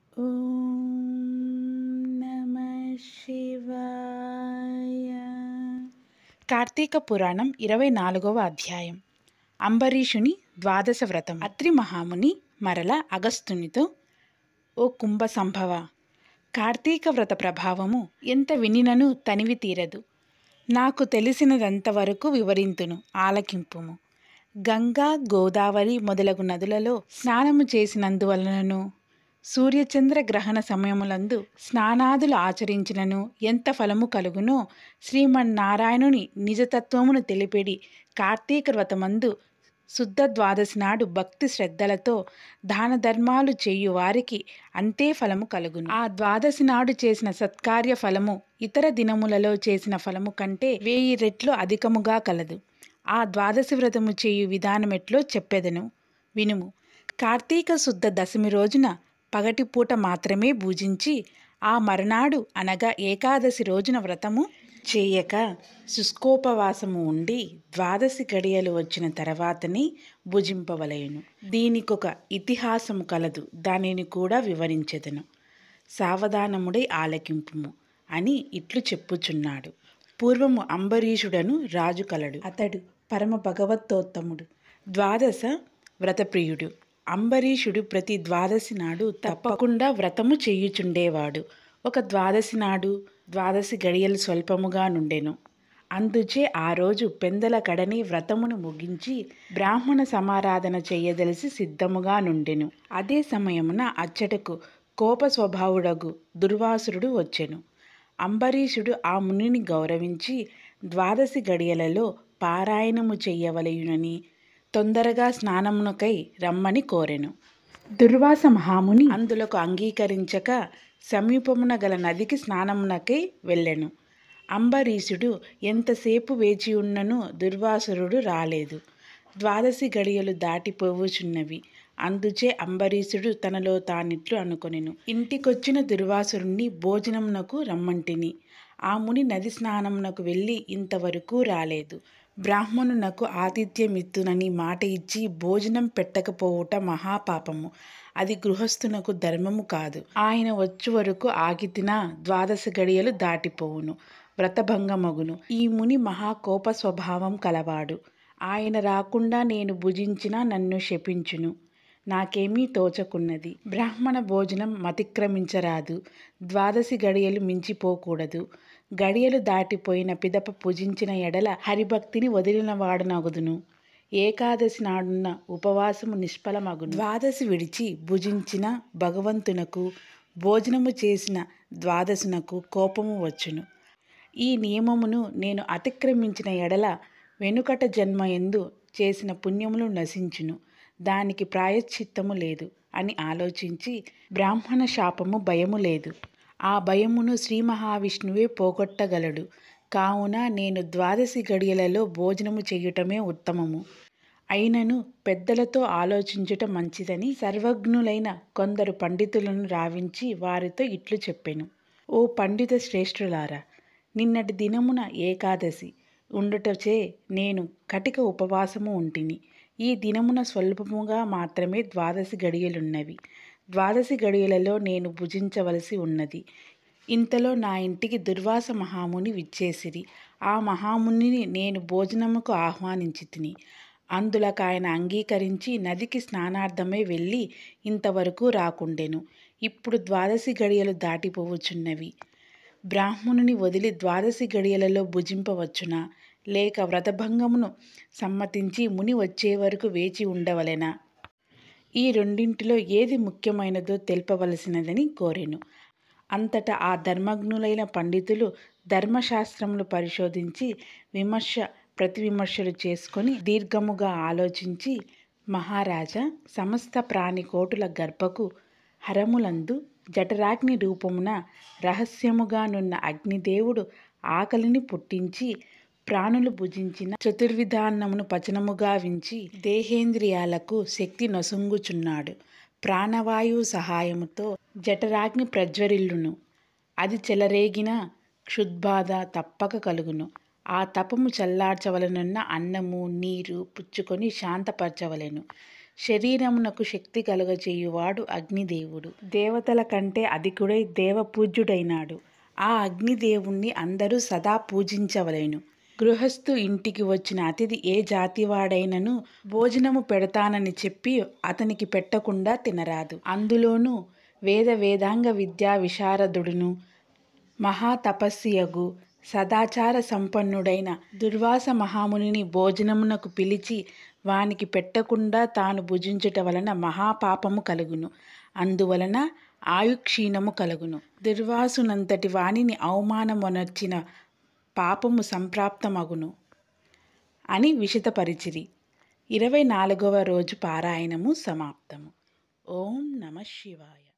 ఓం నమ శివాయ కార్తీక పురాణం ఇరవై నాలుగవ అధ్యాయం అంబరీషుని ద్వాదశ వ్రతం అత్రి మహాముని మరల అగస్త్యునితో ఓ కుంభ సంభవ కార్తీక వ్రత ప్రభావము ఎంత వినినను తనివి తీరదు నాకు తెలిసినదంతవరకు వివరింతును ఆలకింపుము గంగా గోదావరి మొదలగు నదులలో స్నానము చేసినందువలనను సూర్యచంద్ర గ్రహణ సమయములందు స్నానాదులు ఆచరించినను ఎంత ఫలము కలుగునో శ్రీమన్నారాయణుని నిజతత్వమును తెలిపెడి కార్తీక వ్రతమందు శుద్ధ ద్వాదశి నాడు భక్తి శ్రద్ధలతో దాన ధర్మాలు చేయు వారికి అంతే ఫలము కలుగును ఆ ద్వాదశి నాడు చేసిన సత్కార్య ఫలము ఇతర దినములలో చేసిన ఫలము కంటే వెయ్యి రెట్లు అధికముగా కలదు ఆ ద్వాదశి వ్రతము చేయు విధానమెట్లో చెప్పెదను వినుము కార్తీక శుద్ధ దశమి రోజున పగటిపూట మాత్రమే పూజించి ఆ మరునాడు అనగా ఏకాదశి రోజున వ్రతము చేయక శుష్కోపవాసము ఉండి ద్వాదశి గడియలు వచ్చిన తర్వాతనే భుజింపవలయును దీనికొక ఇతిహాసము కలదు దానిని కూడా వివరించెదను సావధానముడై ఆలకింపుము అని ఇట్లు చెప్పుచున్నాడు పూర్వము అంబరీషుడను రాజు కలడు అతడు పరమ భగవత్తోత్తముడు ద్వాదశ వ్రతప్రియుడు అంబరీషుడు ప్రతి ద్వాదశి నాడు తప్పకుండా వ్రతము చేయుచుండేవాడు ఒక ద్వాదశి నాడు ద్వాదశి గడియలు స్వల్పముగా నుండెను అందుచే ఆ రోజు పెందల కడని వ్రతమును ముగించి బ్రాహ్మణ సమారాధన చేయదలిసి సిద్ధముగా నుండెను అదే సమయమున అచ్చటకు కోప స్వభావుడగు దుర్వాసురుడు వచ్చెను అంబరీషుడు ఆ మునిని గౌరవించి ద్వాదశి గడియలలో పారాయణము చెయ్యవలయునని తొందరగా స్నానమునకై రమ్మని కోరెను దుర్వాస మహాముని అందులకు అంగీకరించక సమీపమున గల నదికి స్నానమునకై వెళ్ళెను అంబరీషుడు ఎంతసేపు వేచి ఉన్నను దుర్వాసురుడు రాలేదు ద్వాదశి గడియలు దాటిపోవుచున్నవి అందుచే అంబరీషుడు తనలో తానిట్లు అనుకొనెను ఇంటికొచ్చిన దుర్వాసురుణ్ణి భోజనమునకు రమ్మంటిని ఆ ముని నది స్నానమునకు వెళ్ళి ఇంతవరకు రాలేదు బ్రాహ్మణునకు ఆతిథ్యమిత్తునని మాట ఇచ్చి భోజనం పెట్టకపోవుట మహాపాపము అది గృహస్థునకు ధర్మము కాదు ఆయన వచ్చు వరకు ఆగితిన ద్వాదశ గడియలు దాటిపోవును వ్రతభంగమగును ఈ ముని మహాకోప స్వభావం కలవాడు ఆయన రాకుండా నేను భుజించిన నన్ను శపించును నాకేమీ తోచకున్నది బ్రాహ్మణ భోజనం మతిక్రమించరాదు ద్వాదశి గడియలు మించిపోకూడదు గడియలు దాటిపోయిన పిదప పూజించిన ఎడల హరిభక్తిని వదిలిన వాడనగుదును ఏకాదశి నాడున్న ఉపవాసము నిష్ఫలమగును ద్వాదశి విడిచి భుజించిన భగవంతునకు భోజనము చేసిన ద్వాదశునకు కోపము వచ్చును ఈ నియమమును నేను అతిక్రమించిన ఎడల వెనుకట జన్మ ఎందు చేసిన పుణ్యములు నశించును దానికి ప్రాయశ్చిత్తము లేదు అని ఆలోచించి బ్రాహ్మణ శాపము భయము లేదు ఆ భయమును శ్రీ మహావిష్ణువే పోగొట్టగలడు కావున నేను ద్వాదశి గడియలలో భోజనము చేయుటమే ఉత్తమము అయినను పెద్దలతో ఆలోచించుట మంచిదని సర్వజ్ఞులైన కొందరు పండితులను రావించి వారితో ఇట్లు చెప్పెను ఓ పండిత శ్రేష్ఠులారా నిన్నటి దినమున ఏకాదశి ఉండుటచే నేను కటిక ఉపవాసము ఉంటిని ఈ దినమున స్వల్పముగా మాత్రమే ద్వాదశి గడియలున్నవి ద్వాదశి గడియలలో నేను భుజించవలసి ఉన్నది ఇంతలో నా ఇంటికి దుర్వాస మహాముని విచ్చేసిరి ఆ మహామునిని నేను భోజనముకు ఆహ్వానించి తిని అందులకు ఆయన అంగీకరించి నదికి స్నానార్థమై వెళ్ళి ఇంతవరకు రాకుండెను ఇప్పుడు ద్వాదశి గడియలు దాటిపోవచ్చున్నవి బ్రాహ్మణుని వదిలి ద్వాదశి గడియలలో భుజింపవచ్చునా లేక వ్రతభంగమును సమ్మతించి ముని వచ్చే వరకు వేచి ఉండవలెనా ఈ రెండింటిలో ఏది ముఖ్యమైనదో తెలుపవలసినదని కోరెను అంతటా ఆ ధర్మజ్ఞులైన పండితులు ధర్మశాస్త్రములు పరిశోధించి విమర్శ ప్రతివిమర్శలు చేసుకొని దీర్ఘముగా ఆలోచించి మహారాజా సమస్త ప్రాణికోటుల గర్భకు హరములందు జఠరాగ్ని రూపమున రహస్యముగానున్న అగ్నిదేవుడు ఆకలిని పుట్టించి ప్రాణులు భుజించిన చతుర్విధాన్నమును పచనముగా వించి దేహేంద్రియాలకు శక్తి నొసంగుచున్నాడు ప్రాణవాయువు సహాయముతో జఠరాగ్ని ప్రజ్వరిల్లును అది చెలరేగిన క్షుద్బాధ తప్పక కలుగును ఆ తపము చల్లార్చవలనున్న అన్నము నీరు పుచ్చుకొని శాంతపరచవలెను శరీరమునకు శక్తి కలుగజేయువాడు అగ్నిదేవుడు దేవతల కంటే అధికుడై దేవపూజ్యుడైనాడు ఆ అగ్నిదేవుణ్ణి అందరూ సదా పూజించవలెను గృహస్థు ఇంటికి వచ్చిన అతిథి ఏ జాతివాడైనను భోజనము పెడతానని చెప్పి అతనికి పెట్టకుండా తినరాదు అందులోనూ వేద వేదాంగ విద్యా విశారదుడును మహాతపస్సియగు సదాచార సంపన్నుడైన దుర్వాస మహామునిని భోజనమునకు పిలిచి వానికి పెట్టకుండా తాను భుజించుట వలన మహాపాపము కలుగును అందువలన ఆయుక్షీణము కలుగును దుర్వాసునంతటి వానిని అవమానమొనర్చిన పాపము సంప్రాప్తమగును అని విశదపరిచిరి ఇరవై నాలుగవ రోజు పారాయణము సమాప్తము ఓం నమ శివాయ